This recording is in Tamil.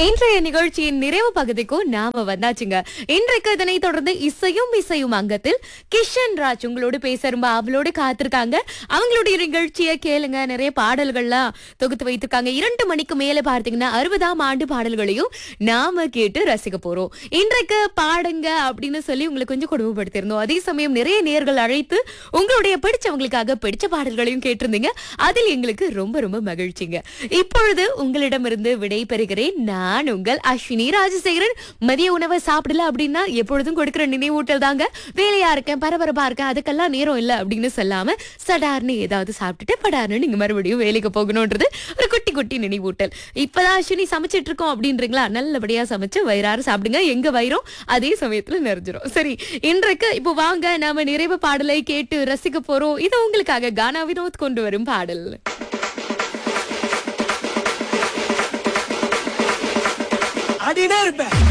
இன்றைய நிகழ்ச்சியின் நிறைவு பகுதிக்கும் நாம வந்தாச்சுங்க இன்றைக்கு இதனை தொடர்ந்து இசையும் இசையும் அங்கத்தில் கிஷன் ராஜ் உங்களோடு பேச ரொம்ப அவளோடு காத்திருக்காங்க அவங்களுடைய நிகழ்ச்சியை கேளுங்க நிறைய பாடல்கள்லாம் தொகுத்து வைத்திருக்காங்க இரண்டு மணிக்கு மேல பார்த்தீங்கன்னா அறுபதாம் ஆண்டு பாடல்களையும் நாம கேட்டு ரசிக்க போறோம் இன்றைக்கு பாடுங்க அப்படின்னு சொல்லி உங்களை கொஞ்சம் கொடுமைப்படுத்திருந்தோம் அதே சமயம் நிறைய நேர்கள் அழைத்து உங்களுடைய பிடிச்சவங்களுக்காக பிடிச்ச பாடல்களையும் கேட்டிருந்தீங்க அதில் எங்களுக்கு ரொம்ப ரொம்ப மகிழ்ச்சிங்க இப்பொழுது உங்களிடமிருந்து விடை பெறுகிறேன் நான் உங்கள் அஸ்வினி ராஜசேகரன் மதிய உணவை சாப்பிடல அப்படின்னா எப்பொழுதும் கொடுக்கிற நினைவூட்டல் தாங்க வேலையா இருக்கேன் பரபரப்பா இருக்கேன் அதுக்கெல்லாம் நேரம் இல்ல அப்படின்னு சொல்லாம சடார்னு ஏதாவது சாப்பிட்டுட்டு படார்னு நீங்க மறுபடியும் வேலைக்கு போகணும்ன்றது ஒரு குட்டி குட்டி நினைவூட்டல் இப்பதான் அஸ்வினி சமைச்சிட்டு இருக்கோம் அப்படின்றீங்களா நல்லபடியா சமைச்சு வயிறாறு சாப்பிடுங்க எங்க வயிறும் அதே சமயத்துல நிறைஞ்சிரும் சரி இன்றைக்கு இப்போ வாங்க நாம நிறைவு பாடலை கேட்டு ரசிக்க போறோம் இது உங்களுக்காக கானா வினோத் கொண்டு வரும் பாடல் ஆடினே இருப்பேன்